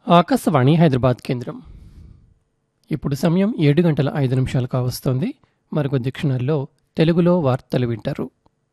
ఆకాశవాణి హైదరాబాద్ కేంద్రం ఇప్పుడు సమయం ఏడు గంటల ఐదు నిమిషాలు కావస్తోంది మరికొద్ది క్షణాల్లో తెలుగులో వార్తలు వింటారు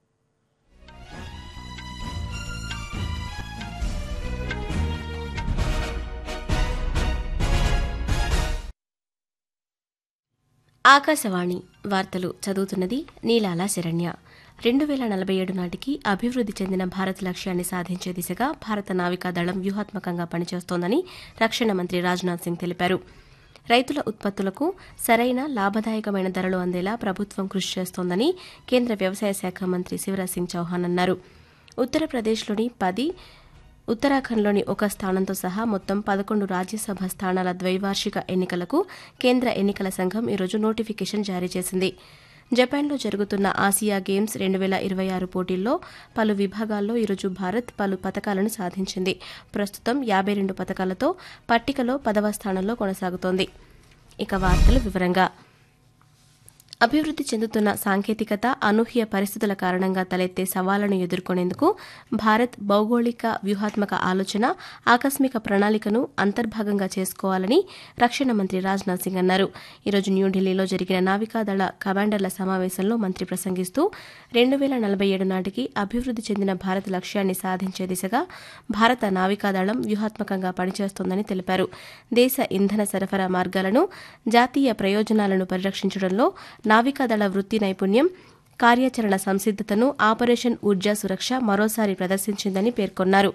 ఆకాశవాణి వార్తలు చదువుతున్నది నీలాల శరణ్య రెండు వేల నలభై ఏడు నాటికి అభివృద్ధి చెందిన భారత్ లక్ష్యాన్ని సాధించే దిశగా భారత నావికా దళం వ్యూహాత్మకంగా పనిచేస్తోందని రక్షణ మంత్రి రాజ్నాథ్ సింగ్ తెలిపారు రైతుల ఉత్పత్తులకు సరైన లాభదాయకమైన ధరలు అందేలా ప్రభుత్వం కృషి చేస్తోందని కేంద్ర వ్యవసాయ శాఖ మంత్రి శివరాజ్ సింగ్ చౌహాన్ అన్నారు ఉత్తరప్రదేశ్లోని పది ఉత్తరాఖండ్లోని ఒక స్థానంతో సహా మొత్తం పదకొండు రాజ్యసభ స్థానాల ద్వైవార్షిక ఎన్నికలకు కేంద్ర ఎన్నికల సంఘం ఈరోజు నోటిఫికేషన్ జారీ చేసింది జపాన్లో జరుగుతున్న ఆసియా గేమ్స్ రెండు వేల ఇరవై ఆరు పోటీల్లో పలు విభాగాల్లో ఈరోజు భారత్ పలు పథకాలను సాధించింది ప్రస్తుతం యాభై రెండు పథకాలతో పట్టికలో పదవ స్థానంలో కొనసాగుతోంది ఇక వార్తలు వివరంగా అభివృద్ధి చెందుతున్న సాంకేతికత అనూహ్య పరిస్థితుల కారణంగా తలెత్తే సవాళ్లను ఎదుర్కొనేందుకు భారత్ భౌగోళిక వ్యూహాత్మక ఆలోచన ఆకస్మిక ప్రణాళికను అంతర్భాగంగా చేసుకోవాలని రక్షణ మంత్రి రాజ్నాథ్ సింగ్ అన్నారు ఈరోజు న్యూఢిల్లీలో జరిగిన నావికాదళ కమాండర్ల సమావేశంలో మంత్రి ప్రసంగిస్తూ రెండు వేల నలభై ఏడు నాటికి అభివృద్ధి చెందిన భారత్ లక్ష్యాన్ని సాధించే దిశగా భారత నావికాదళం వ్యూహాత్మకంగా పనిచేస్తోందని తెలిపారు దేశ ఇంధన సరఫరా మార్గాలను జాతీయ ప్రయోజనాలను పరిరక్షించడంలో నావికాదళ వృత్తి నైపుణ్యం కార్యాచరణ సంసిద్దతను ఆపరేషన్ ఊర్జా సురక్ష మరోసారి ప్రదర్శించిందని పేర్కొన్నారు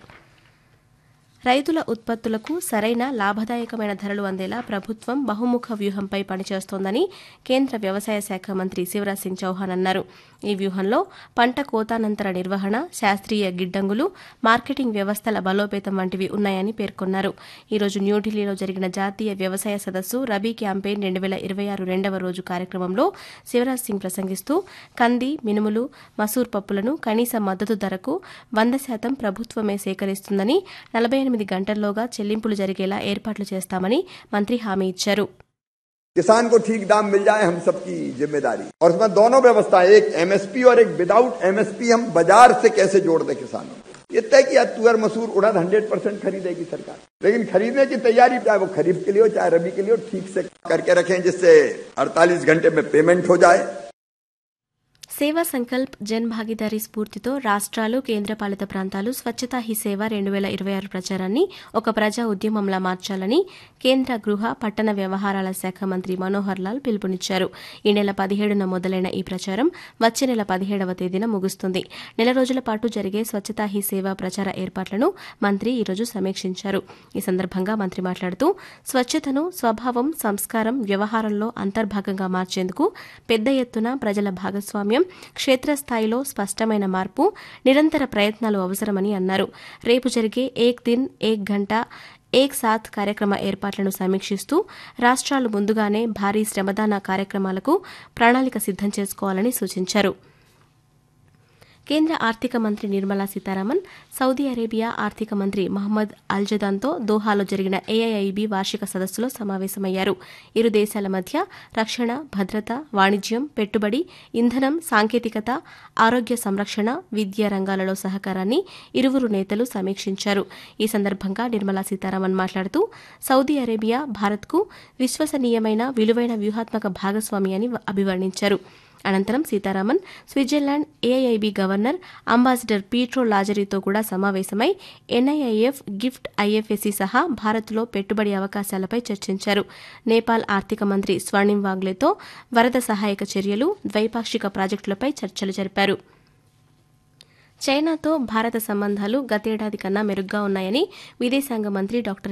రైతుల ఉత్పత్తులకు సరైన లాభదాయకమైన ధరలు అందేలా ప్రభుత్వం బహుముఖ వ్యూహంపై పనిచేస్తోందని కేంద్ర వ్యవసాయ శాఖ మంత్రి శివరాజ్ సింగ్ చౌహాన్ అన్నారు ఈ వ్యూహంలో పంట కోతానంతర నిర్వహణ శాస్త్రీయ గిడ్డంగులు మార్కెటింగ్ వ్యవస్థల బలోపేతం వంటివి ఉన్నాయని పేర్కొన్నారు ఈరోజు న్యూఢిల్లీలో జరిగిన జాతీయ వ్యవసాయ సదస్సు రబీ క్యాంపెయిన్ రెండు వేల ఇరవై ఆరు రెండవ రోజు కార్యక్రమంలో శివరాజ్ సింగ్ ప్రసంగిస్తూ కంది మినుములు మసూర్ పప్పులను కనీస మద్దతు ధరకు వంద శాతం ప్రభుత్వమే సేకరిస్తుందని నలభై ఎనిమిది గంటల్లోగా చెల్లింపులు జరిగేలా ఏర్పాట్లు చేస్తామని మంత్రి హామీ ఇచ్చారు किसान को ठीक दाम मिल जाए हम सबकी जिम्मेदारी और उसमें दोनों व्यवस्था है एक एमएसपी और एक विदाउट एमएसपी हम बाजार से कैसे जोड़ दें किसानों को। ये तय किया तुअर मसूर उड़द हंड्रेड परसेंट खरीदेगी सरकार लेकिन खरीदने की तैयारी चाहे वो खरीफ के लिए हो चाहे रबी के लिए हो ठीक से करके रखें जिससे 48 घंटे में पेमेंट हो जाए సేవా సంకల్ప్ జన్ భాగీదారీ స్ఫూర్తితో రాష్ట్రాలు కేంద్రపాలిత ప్రాంతాలు స్వచ్ఛతా హీ సేవ రెండు వేల ఇరవై ఆరు ప్రచారాన్ని ఒక ప్రజా ఉద్యమంలా మార్చాలని కేంద్ర గృహ పట్టణ వ్యవహారాల శాఖ మంత్రి మనోహర్ లాల్ పిలుపునిచ్చారు ఈ నెల పదిహేడున మొదలైన ఈ ప్రచారం వచ్చే నెల పదిహేడవ తేదీన ముగుస్తుంది నెల రోజుల పాటు జరిగే స్వచ్ఛతా హీ సేవ ప్రచార ఏర్పాట్లను మంత్రి ఈరోజు సమీక్షించారు ఈ సందర్భంగా మంత్రి మాట్లాడుతూ స్వచ్ఛతను స్వభావం సంస్కారం వ్యవహారంలో అంతర్భాగంగా మార్చేందుకు పెద్ద ఎత్తున ప్రజల భాగస్వామ్యం క్షేత్రస్థాయిలో స్పష్టమైన మార్పు నిరంతర ప్రయత్నాలు అవసరమని అన్నారు రేపు జరిగే ఏక్ దిన్ ఏక్ గంట ఏక్ సాత్ కార్యక్రమ ఏర్పాట్లను సమీక్షిస్తూ రాష్ట్రాలు ముందుగానే భారీ శ్రమదాన కార్యక్రమాలకు ప్రణాళిక సిద్దం చేసుకోవాలని సూచించారు కేంద్ర ఆర్థిక మంత్రి నిర్మలా సీతారామన్ సౌదీ అరేబియా ఆర్థిక మంత్రి మహమ్మద్ అల్జదాన్తో దోహాలో జరిగిన ఏఐఐబి వార్షిక సదస్సులో సమావేశమయ్యారు ఇరు దేశాల మధ్య రక్షణ భద్రత వాణిజ్యం పెట్టుబడి ఇంధనం సాంకేతికత ఆరోగ్య సంరక్షణ విద్యా రంగాలలో సహకారాన్ని ఇరువురు నేతలు సమీక్షించారు ఈ సందర్భంగా నిర్మలా సీతారామన్ మాట్లాడుతూ సౌదీ అరేబియా భారత్కు విశ్వసనీయమైన విలువైన వ్యూహాత్మక భాగస్వామి అని అభివర్ణించారు అనంతరం Sitharaman Switzerland AIIB governor ambassador Pietro లాజరీతో కూడా సమావేశమై ఎన్ఐఐఎఫ్ గిఫ్ట్ ఐఎఫ్ఎసి సహా భారత్లో పెట్టుబడి అవకాశాలపై చర్చించారు నేపాల్ ఆర్థిక మంత్రి స్వర్ణిం వాగ్లేతో వరద సహాయక చర్యలు ద్వైపాక్షిక ప్రాజెక్టులపై చర్చలు జరిపారు చైనాతో భారత సంబంధాలు గతేడాది కన్నా మెరుగ్గా ఉన్నాయని విదేశాంగ మంత్రి డాక్టర్